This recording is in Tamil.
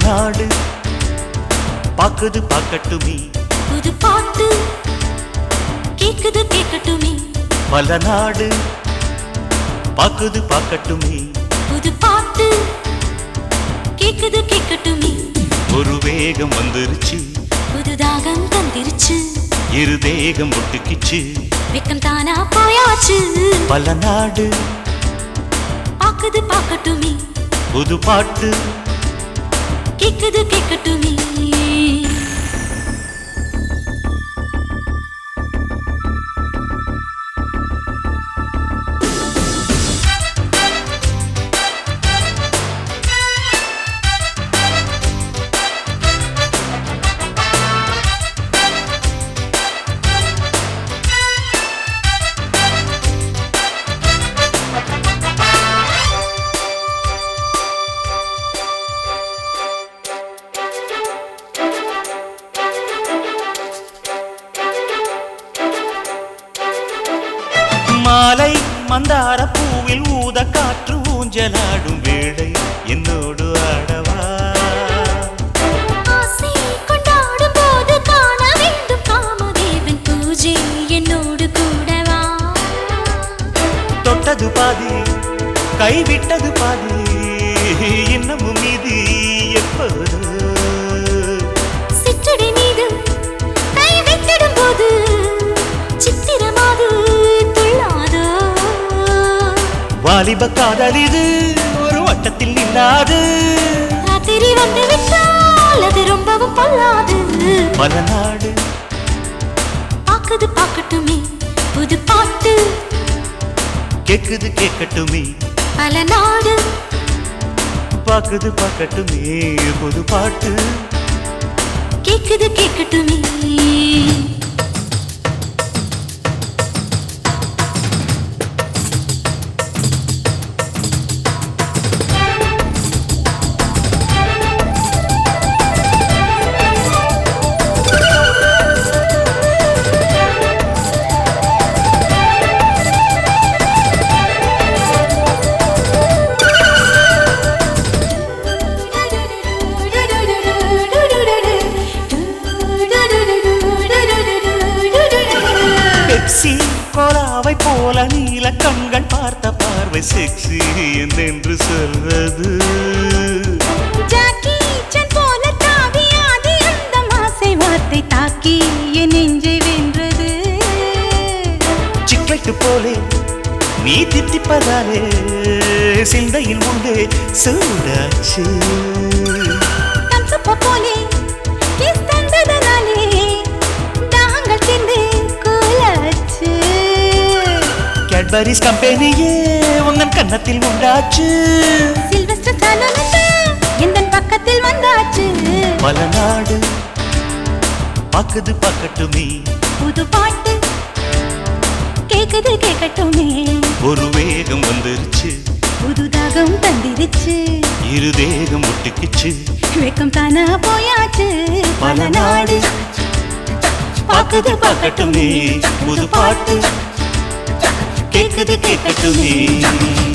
நாடு பாக்குது பாக்கட்டுமே புது பாட்டு கேக்குது கேட்கட்டுமே பல நாடு பாக்குது பாக்கட்டுமே புது பாட்டு கேக்குது கேட்கட்டுமே ஒரு வேகம் வந்துருச்சு புது தாகம் தந்திருச்சு இரு தேகம் ஒட்டுக்கிச்சு வெக்கம் தானா போயாச்சு பல நாடு பாக்குது பார்க்கட்டுமே புது பாட்டு கேக்குது கேட்கட்டுமே மாலை மந்தார பூவில் ஊத காற்று ஊஞ்சலாடும் வேளை என்னோடு ஆடவா ஆசை கொண்டாடும் போது காண வேண்டும் காமதேவன் பூஜை என்னோடு கூடவா தொட்டது பாதி கைவிட்டது பாதி இன்னமும் மீதி எப்போது சிற்றடி மீது கை வைத்திடும் போது சித்திரமாது துள்ளாதோ வாலிப காதல் இது ஒரு வட்டத்தில் நில்லாது ராத்திரி வந்து விட்டால் அது ரொம்பவும் பொல்லாது பல நாடு பாக்குது பார்க்கட்டுமே புது பாட்டு கேக்குது கேட்கட்டுமே பல நாடு பாக்குது பார்க்கட்டுமே புது பாட்டு கேக்குது கேட்கட்டுமே பெப்சி கோலாவை போல நீல கண்கள் பார்த்த பார்வை செக்ஸி என்னென்று சொல்வது ஜாக்கி சான் போல தாவி ஆடி அந்த மாசை வார்த்தை தாக்கி என் நெஞ்சை வென்றது சிக்கெட்டு போலே நீ தித்திப்பதாலே சிந்தையில் உண்டு சூடாச்சு தம்சப்ப போலே கிஸ் தந்ததனாலே தாகங்கள் சேர்ந்து கூலாச்சு கேட்பரிஸ் கம்பெனியே உங்கள் கன்னத்தில் உண்டாச்சு சில்வஸ்டர் ஸ்டாலோனுக்கு எந்தன் பக்கத்தில் வந்தாச்சு பல நாடு பாக்குது பார்க்கட்டுமே புது பாட்டு கேக்குது கேட்கட்டுமே ஒரு வேகம் வந்துருச்சு புது தாகம் தந்திருச்சு இரு தேகம் ஒட்டுக்குச்சு வெக்கம் தானா போயாச்சு பல நாடு பாக்குது பார்க்கட்டுமே புது பாட்டு கேக்குது கேட்கட்டுமே